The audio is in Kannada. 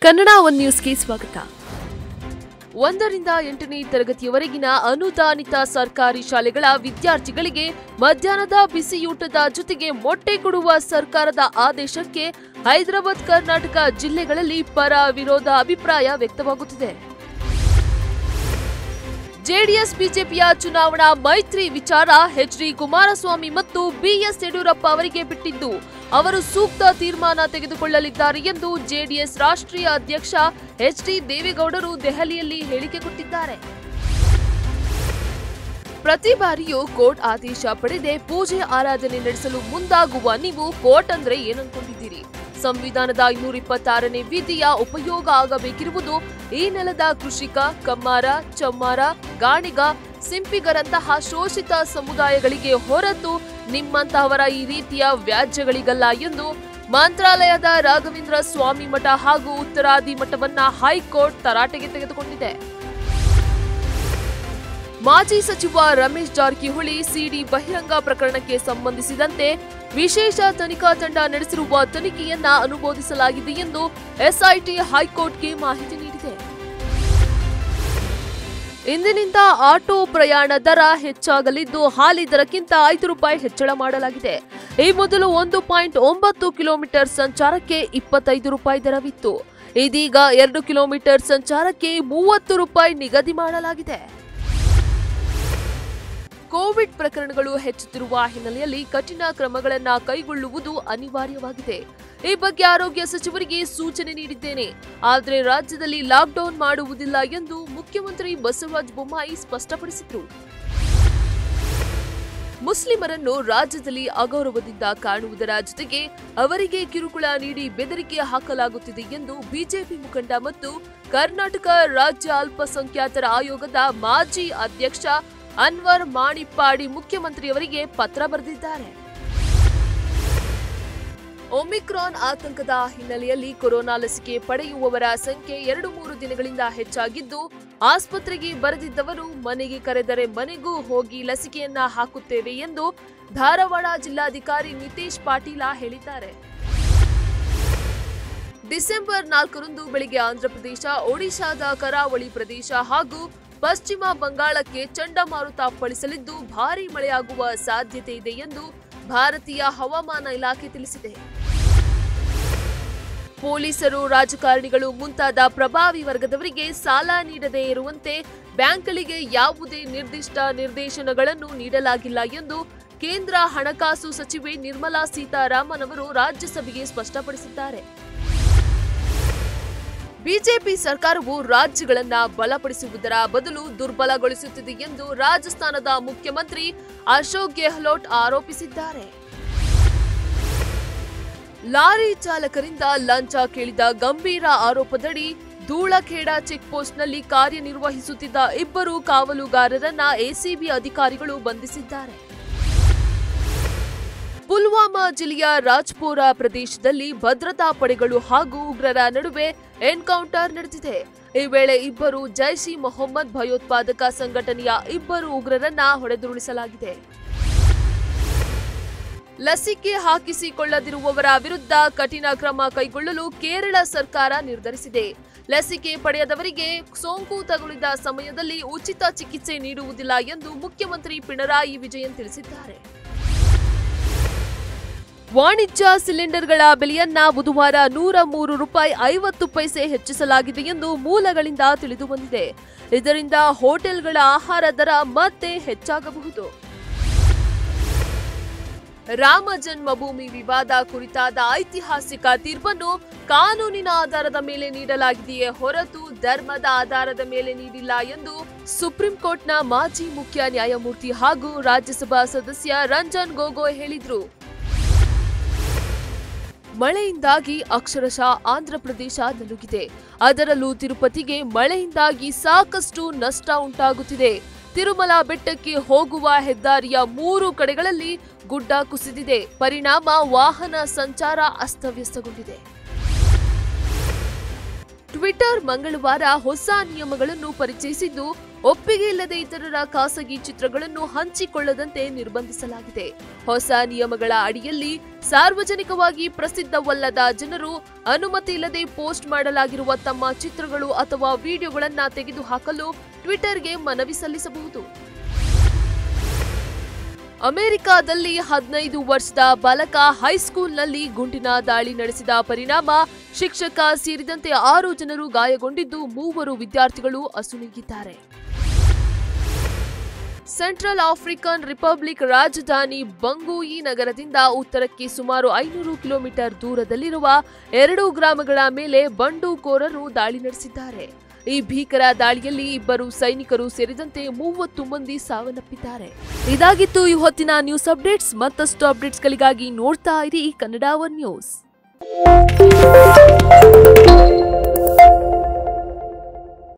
ಕನ್ನಡ ಒನ್ ನ್ಯೂಸ್ಗೆ ಸ್ವಾಗತ ಒಂದರಿಂದ ಎಂಟನೇ ತರಗತಿಯವರೆಗಿನ ಅನುದಾನಿತ ಸರ್ಕಾರಿ ಶಾಲೆಗಳ ವಿದ್ಯಾರ್ಥಿಗಳಿಗೆ ಮಧ್ಯಾಹ್ನದ ಬಿಸಿಯೂಟದ ಜೊತೆಗೆ ಮೊಟ್ಟೆ ಕೊಡುವ ಸರ್ಕಾರದ ಆದೇಶಕ್ಕೆ ಹೈದರಾಬಾದ್ ಕರ್ನಾಟಕ ಜಿಲ್ಲೆಗಳಲ್ಲಿ ಪರ ವಿರೋಧ ಅಭಿಪ್ರಾಯ ವ್ಯಕ್ತವಾಗುತ್ತಿದೆ ಜೆಡಿಎಸ್ ಬಿಜೆಪಿಯ ಚುನಾವಣಾ ಮೈತ್ರಿ ವಿಚಾರ ಎಚ್ಡಿ ಕುಮಾರಸ್ವಾಮಿ ಮತ್ತು ಬಿಎಸ್ ಯಡಿಯೂರಪ್ಪ ಅವರಿಗೆ ಬಿಟ್ಟಿದ್ದು ಅವರು ಸೂಕ್ತ ತೀರ್ಮಾನ ತೆಗೆದುಕೊಳ್ಳಲಿದ್ದಾರೆ ಎಂದು ಜೆಡಿಎಸ್ ರಾಷ್ಟ್ರೀಯ ಅಧ್ಯಕ್ಷ ಎಚ್ಡಿ ದೇವೇಗೌಡರು ದೆಹಲಿಯಲ್ಲಿ ಹೇಳಿಕೆ ಕೊಟ್ಟಿದ್ದಾರೆ ಪ್ರತಿ ಬಾರಿಯೂ ಕೋರ್ಟ್ ಆದೇಶ ಪಡೆದೇ ಪೂಜೆ ಆರಾಧನೆ ನಡೆಸಲು ಮುಂದಾಗುವ ನೀವು ಕೋರ್ಟ್ ಅಂದ್ರೆ ಏನನ್ಕೊಂಡಿದ್ದೀರಿ ಸಂವಿಧಾನದ ಐನೂರ ಇಪ್ಪತ್ತಾರನೇ ವಿಧಿಯ ಉಪಯೋಗ ಆಗಬೇಕಿರುವುದು ಈ ನೆಲದ ಕೃಷಿಕ ಕಮ್ಮಾರ ಚಮ್ಮಾರ ಗಾಣಿಗ ಸಿಂಪಿಗರಂತಹ ಶೋಷಿತ ಸಮುದಾಯಗಳಿಗೆ ಹೊರತು ನಿಮ್ಮಂತಹವರ ಈ ರೀತಿಯ ವ್ಯಾಜ್ಯಗಳಿಗಲ್ಲ ಎಂದು ಮಂತ್ರಾಲಯದ ರಾಘವೇಂದ್ರ ಸ್ವಾಮಿ ಮಠ ಹಾಗೂ ಉತ್ತರಾದಿ ಮಠವನ್ನ ಹೈಕೋರ್ಟ್ ತರಾಟೆಗೆ ತೆಗೆದುಕೊಂಡಿದೆ ಮಾಜಿ ಸಚಿವ ರಮೇಶ್ ಜಾರಕಿಹೊಳಿ ಸಿಡಿ ಬಹಿರಂಗ ಪ್ರಕರಣಕ್ಕೆ ಸಂಬಂಧಿಸಿದಂತೆ ವಿಶೇಷ ತನಿಖಾ ತಂಡ ನಡೆಸಿರುವ ತನಿಖೆಯನ್ನ ಅನುಮೋದಿಸಲಾಗಿದೆ ಎಂದು ಎಸ್ಐಟಿ ಹೈಕೋರ್ಟ್ಗೆ ಮಾಹಿತಿ ನೀಡಿದೆ ಇಂದಿನಿಂದ ಆಟೋ ಪ್ರಯಾಣ ದರ ಹೆಚ್ಚಾಗಲಿದ್ದು ಹಾಲಿ ದರಕ್ಕಿಂತ ಐದು ರೂಪಾಯಿ ಹೆಚ್ಚಳ ಮಾಡಲಾಗಿದೆ ಈ ಮೊದಲು ಒಂದು ಪಾಯಿಂಟ್ ಒಂಬತ್ತು ಕಿಲೋಮೀಟರ್ ಸಂಚಾರಕ್ಕೆ ಇಪ್ಪತ್ತೈದು ರೂಪಾಯಿ ದರವಿತ್ತು ಇದೀಗ ಎರಡು ಕಿಲೋಮೀಟರ್ ಸಂಚಾರಕ್ಕೆ ಮೂವತ್ತು ರೂಪಾಯಿ ನಿಗದಿ ಮಾಡಲಾಗಿದೆ ಕೋವಿಡ್ ಪ್ರಕರಣಗಳು ಹೆಚ್ಚುತ್ತಿರುವ ಹಿನ್ನೆಲೆಯಲ್ಲಿ ಕಠಿಣ ಕ್ರಮಗಳನ್ನ ಕೈಗೊಳ್ಳುವುದು ಅನಿವಾರ್ಯವಾಗಿದೆ ಈ ಬಗ್ಗೆ ಆರೋಗ್ಯ ಸಚಿವರಿಗೆ ಸೂಚನೆ ನೀಡಿದ್ದೇನೆ ಆದರೆ ರಾಜ್ಯದಲ್ಲಿ ಲಾಕ್ಡೌನ್ ಮಾಡುವುದಿಲ್ಲ ಎಂದು ಮುಖ್ಯಮಂತ್ರಿ ಬಸವರಾಜ ಬೊಮ್ಮಾಯಿ ಸ್ಪಷ್ಟಪಡಿಸಿದರು ಮುಸ್ಲಿಮರನ್ನು ರಾಜ್ಯದಲ್ಲಿ ಅಗೌರವದಿಂದ ಕಾಣುವುದರ ಜೊತೆಗೆ ಅವರಿಗೆ ಕಿರುಕುಳ ನೀಡಿ ಬೆದರಿಕೆ ಹಾಕಲಾಗುತ್ತಿದೆ ಎಂದು ಬಿಜೆಪಿ ಮುಖಂಡ ಮತ್ತು ಕರ್ನಾಟಕ ರಾಜ್ಯ ಅಲ್ಪಸಂಖ್ಯಾತರ ಆಯೋಗದ ಮಾಜಿ ಅಧ್ಯಕ್ಷ ಅನ್ವರ್ ಮಾಣಿಪ್ಪಾಡಿ ಮುಖ್ಯಮಂತ್ರಿಯವರಿಗೆ ಪತ್ರ ಬರೆದಿದ್ದಾರೆ ಒಮಿಕ್ರಾನ್ ಆತಂಕದ ಹಿನ್ನೆಲೆಯಲ್ಲಿ ಕೊರೋನಾ ಲಸಿಕೆ ಪಡೆಯುವವರ ಸಂಖ್ಯೆ ಎರಡು ಮೂರು ದಿನಗಳಿಂದ ಹೆಚ್ಚಾಗಿದ್ದು ಆಸ್ಪತ್ರೆಗೆ ಬರೆದಿದ್ದವರು ಮನೆಗೆ ಕರೆದರೆ ಮನೆಗೂ ಹೋಗಿ ಲಸಿಕೆಯನ್ನ ಹಾಕುತ್ತೇವೆ ಎಂದು ಧಾರವಾಡ ಜಿಲ್ಲಾಧಿಕಾರಿ ನಿತೇಶ್ ಪಾಟೀಲ ಹೇಳಿದ್ದಾರೆ ಡಿಸೆಂಬರ್ ನಾಲ್ಕರಂದು ಬೆಳಿಗ್ಗೆ ಆಂಧ್ರಪ್ರದೇಶ ಒಡಿಶಾದ ಕರಾವಳಿ ಪ್ರದೇಶ ಹಾಗೂ ಪಶ್ಚಿಮ ಬಂಗಾಳಕ್ಕೆ ಚಂಡಮಾರುತ ಅಪ್ಪಳಿಸಲಿದ್ದು ಭಾರೀ ಮಳೆಯಾಗುವ ಸಾಧ್ಯತೆ ಇದೆ ಎಂದು ಭಾರತೀಯ ಹವಾಮಾನ ಇಲಾಖೆ ತಿಳಿಸಿದೆ ಪೊಲೀಸರು ರಾಜಕಾರಣಿಗಳು ಮುಂತಾದ ಪ್ರಭಾವಿ ವರ್ಗದವರಿಗೆ ಸಾಲ ನೀಡದೇ ಇರುವಂತೆ ಬ್ಯಾಂಕ್ಗಳಿಗೆ ಯಾವುದೇ ನಿರ್ದಿಷ್ಟ ನಿರ್ದೇಶನಗಳನ್ನು ನೀಡಲಾಗಿಲ್ಲ ಎಂದು ಕೇಂದ್ರ ಹಣಕಾಸು ಸಚಿವೆ ನಿರ್ಮಲಾ ಸೀತಾರಾಮನ್ ಅವರು ರಾಜ್ಯಸಭೆಗೆ ಸ್ಪಷ್ಟಪಡಿಸಿದ್ದಾರೆ ಬಿಜೆಪಿ ಸರ್ಕಾರವು ರಾಜ್ಯಗಳನ್ನ ಬಲಪಡಿಸುವುದರ ಬದಲು ದುರ್ಬಲಗೊಳಿಸುತ್ತಿದೆ ಎಂದು ರಾಜಸ್ಥಾನದ ಮುಖ್ಯಮಂತ್ರಿ ಅಶೋಕ್ ಗೆಹ್ಲೋಟ್ ಆರೋಪಿಸಿದ್ದಾರೆ ಲಾರಿ ಚಾಲಕರಿಂದ ಲಂಚ ಕೇಳಿದ ಗಂಭೀರ ಆರೋಪದಡಿ ಧೂಳಖೇಡ ಚೆಕ್ಪೋಸ್ಟ್ನಲ್ಲಿ ಕಾರ್ಯನಿರ್ವಹಿಸುತ್ತಿದ್ದ ಇಬ್ಬರು ಕಾವಲುಗಾರರನ್ನ ಎಸಿಬಿ ಅಧಿಕಾರಿಗಳು ಬಂಧಿಸಿದ್ದಾರೆ ಪುಲ್ವಾಮಾ ಜಿಲ್ಲೆಯ ರಾಜ್ಪೋರ ಪ್ರದೇಶದಲ್ಲಿ ಭದ್ರತಾ ಪಡೆಗಳು ಹಾಗೂ ಉಗ್ರರ ನಡುವೆ ಎನ್ಕೌಂಟರ್ ನಡೆದಿದೆ ಈ ವೇಳೆ ಇಬ್ಬರು ಜೈಷ್ ಇ ಮೊಹಮ್ಮದ್ ಭಯೋತ್ಪಾದಕ ಸಂಘಟನೆಯ ಇಬ್ಬರು ಉಗ್ರರನ್ನ ಹೊಡೆದುರುಳಿಸಲಾಗಿದೆ ಲಸಿಕೆ ಹಾಕಿಸಿಕೊಳ್ಳದಿರುವವರ ವಿರುದ್ಧ ಕಠಿಣ ಕ್ರಮ ಕೈಗೊಳ್ಳಲು ಕೇರಳ ಸರ್ಕಾರ ನಿರ್ಧರಿಸಿದೆ ಲಸಿಕೆ ಪಡೆಯದವರಿಗೆ ಸೋಂಕು ತಗುಲಿದ ಸಮಯದಲ್ಲಿ ಉಚಿತ ಚಿಕಿತ್ಸೆ ನೀಡುವುದಿಲ್ಲ ಎಂದು ಮುಖ್ಯಮಂತ್ರಿ ಪಿಣರಾಯಿ ವಿಜಯನ್ ತಿಳಿಸಿದ್ದಾರೆ ವಾಣಿಜ್ಯ ಸಿಲಿಂಡರ್ಗಳ ಬೆಲೆಯನ್ನ ಬುಧವಾರ ನೂರ ಮೂರು ರೂಪಾಯಿ ಐವತ್ತು ಪೈಸೆ ಹೆಚ್ಚಿಸಲಾಗಿದೆ ಎಂದು ಮೂಲಗಳಿಂದ ತಿಳಿದು ಬಂದಿದೆ ಇದರಿಂದ ಹೋಟೆಲ್ಗಳ ಆಹಾರ ದರ ಮತ್ತೆ ಹೆಚ್ಚಾಗಬಹುದು ರಾಮ ಜನ್ಮಭೂಮಿ ವಿವಾದ ಕುರಿತಾದ ಐತಿಹಾಸಿಕ ತೀರ್ಪನ್ನು ಕಾನೂನಿನ ಆಧಾರದ ಮೇಲೆ ನೀಡಲಾಗಿದೆಯೇ ಹೊರತು ಧರ್ಮದ ಆಧಾರದ ಮೇಲೆ ನೀಡಿಲ್ಲ ಎಂದು ಸುಪ್ರೀಂ ಕೋರ್ಟ್ನ ಮಾಜಿ ಮುಖ್ಯ ನ್ಯಾಯಮೂರ್ತಿ ಹಾಗೂ ರಾಜ್ಯಸಭಾ ಸದಸ್ಯ ರಂಜನ್ ಗೊಗೊಯ್ ಹೇಳಿದ್ರು ಮಳೆಯಿಂದಾಗಿ ಅಕ್ಷರಶಃ ಆಂಧ್ರಪ್ರದೇಶ ನಲುಗಿದೆ ಅದರಲ್ಲೂ ತಿರುಪತಿಗೆ ಮಳೆಯಿಂದಾಗಿ ಸಾಕಷ್ಟು ನಷ್ಟ ಉಂಟಾಗುತ್ತಿದೆ ತಿರುಮಲ ಬೆಟ್ಟಕ್ಕೆ ಹೋಗುವ ಹೆದ್ದಾರಿಯ ಮೂರು ಕಡೆಗಳಲ್ಲಿ ಗುಡ್ಡ ಕುಸಿದಿದೆ ಪರಿಣಾಮ ವಾಹನ ಸಂಚಾರ ಅಸ್ತವ್ಯಸ್ತಗೊಂಡಿದೆ ಟ್ವಿಟರ್ ಮಂಗಳವಾರ ಹೊಸ ನಿಯಮಗಳನ್ನು ಪರಿಚಯಿಸಿದ್ದು ಒಪ್ಪಿಗೆ ಇಲ್ಲದೆ ಇತರರ ಖಾಸಗಿ ಚಿತ್ರಗಳನ್ನು ಹಂಚಿಕೊಳ್ಳದಂತೆ ನಿರ್ಬಂಧಿಸಲಾಗಿದೆ ಹೊಸ ನಿಯಮಗಳ ಅಡಿಯಲ್ಲಿ ಸಾರ್ವಜನಿಕವಾಗಿ ಪ್ರಸಿದ್ಧವಲ್ಲದ ಜನರು ಅನುಮತಿ ಇಲ್ಲದೆ ಪೋಸ್ಟ್ ಮಾಡಲಾಗಿರುವ ತಮ್ಮ ಚಿತ್ರಗಳು ಅಥವಾ ವಿಡಿಯೋಗಳನ್ನ ತೆಗೆದುಹಾಕಲು ಟ್ವಿಟರ್ಗೆ ಮನವಿ ಸಲ್ಲಿಸಬಹುದು ಅಮೆರಿಕಾದಲ್ಲಿ ಹದಿನೈದು ವರ್ಷದ ಬಾಲಕ ಹೈಸ್ಕೂಲ್ನಲ್ಲಿ ಗುಂಡಿನ ದಾಳಿ ನಡೆಸಿದ ಪರಿಣಾಮ ಶಿಕ್ಷಕ ಸೇರಿದಂತೆ ಆರು ಜನರು ಗಾಯಗೊಂಡಿದ್ದು ಮೂವರು ವಿದ್ಯಾರ್ಥಿಗಳು ಅಸುನೀಗಿದ್ದಾರೆ ಸೆಂಟ್ರಲ್ ಆಫ್ರಿಕನ್ ರಿಪಬ್ಲಿಕ್ ರಾಜಧಾನಿ ಬಂಗೂಯಿ ನಗರದಿಂದ ಉತ್ತರಕ್ಕೆ ಸುಮಾರು ಐನೂರು ಕಿಲೋಮೀಟರ್ ದೂರದಲ್ಲಿರುವ ಎರಡು ಗ್ರಾಮಗಳ ಮೇಲೆ ಬಂಡುಕೋರರು ದಾಳಿ ನಡೆಸಿದ್ದಾರೆ ಈ ಭೀಕರ ದಾಳಿಯಲ್ಲಿ ಇಬ್ಬರು ಸೈನಿಕರು ಸೇರಿದಂತೆ ಮೂವತ್ತು ಮಂದಿ ಸಾವನ್ನಪ್ಪಿದ್ದಾರೆ ಇದಾಗಿತ್ತು ಈ ಹೊತ್ತಿನ ನ್ಯೂಸ್ ಅಪ್ಡೇಟ್ಸ್ ಮತ್ತಷ್ಟು ಅಪ್ಡೇಟ್ಸ್ಗಳಿಗಾಗಿ ನೋಡ್ತಾ ಇರಿ ಕನ್ನಡ ಒನ್ ನ್ಯೂಸ್